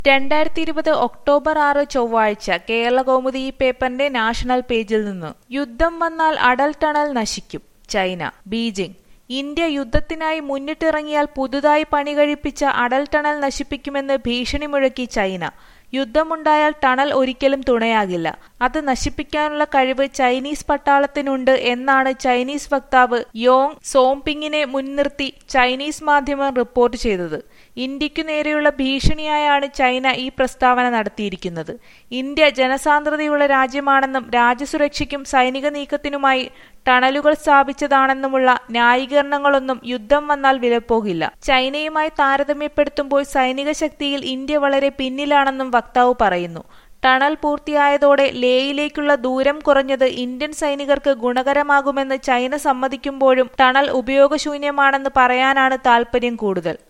രണ്ടായിരത്തി ഇരുപത് ഒക്ടോബർ ആറ് ചൊവ്വാഴ്ച കേരളകൗമുദി ഈ പേപ്പറിന്റെ നാഷണൽ പേജിൽ നിന്ന് യുദ്ധം വന്നാൽ അടൽ ടണൽ നശിക്കും ചൈന ബീജിംഗ് ഇന്ത്യ യുദ്ധത്തിനായി മുന്നിട്ടിറങ്ങിയാൽ പുതുതായി പണി കഴിപ്പിച്ച അടൽ ടണൽ നശിപ്പിക്കുമെന്ന് ഭീഷണി മുഴക്കി ചൈന യുദ്ധമുണ്ടായാൽ ടണൽ ഒരിക്കലും തുണയാകില്ല അത് നശിപ്പിക്കാനുള്ള കഴിവ് ചൈനീസ് പട്ടാളത്തിനുണ്ട് എന്നാണ് ചൈനീസ് വക്താവ് യോങ് സോംപിങ്ങിനെ മുൻനിർത്തി ചൈനീസ് മാധ്യമം റിപ്പോർട്ട് ചെയ്തത് ഇന്ത്യക്കു നേരെയുള്ള ഭീഷണിയായാണ് ചൈന ഈ പ്രസ്താവന നടത്തിയിരിക്കുന്നത് ഇന്ത്യ ജനസാന്ദ്രതയുള്ള രാജ്യമാണെന്നും രാജ്യസുരക്ഷയ്ക്കും സൈനിക നീക്കത്തിനുമായി ടണലുകൾ സ്ഥാപിച്ചതാണെന്നുമുള്ള ന്യായീകരണങ്ങളൊന്നും യുദ്ധം വന്നാൽ വിലപ്പോകില്ല ചൈനയുമായി താരതമ്യപ്പെടുത്തുമ്പോൾ സൈനിക ശക്തിയിൽ ഇന്ത്യ വളരെ പിന്നിലാണെന്നും വക്താവ് പറയുന്നു ടണൽ പൂർത്തിയായതോടെ ലേയിലേക്കുള്ള ദൂരം കുറഞ്ഞത് ഇന്ത്യൻ സൈനികർക്ക് ഗുണകരമാകുമെന്ന് ചൈന സമ്മതിക്കുമ്പോഴും ടണൽ ഉപയോഗശൂന്യമാണെന്ന് പറയാനാണ് താൽപര്യം കൂടുതൽ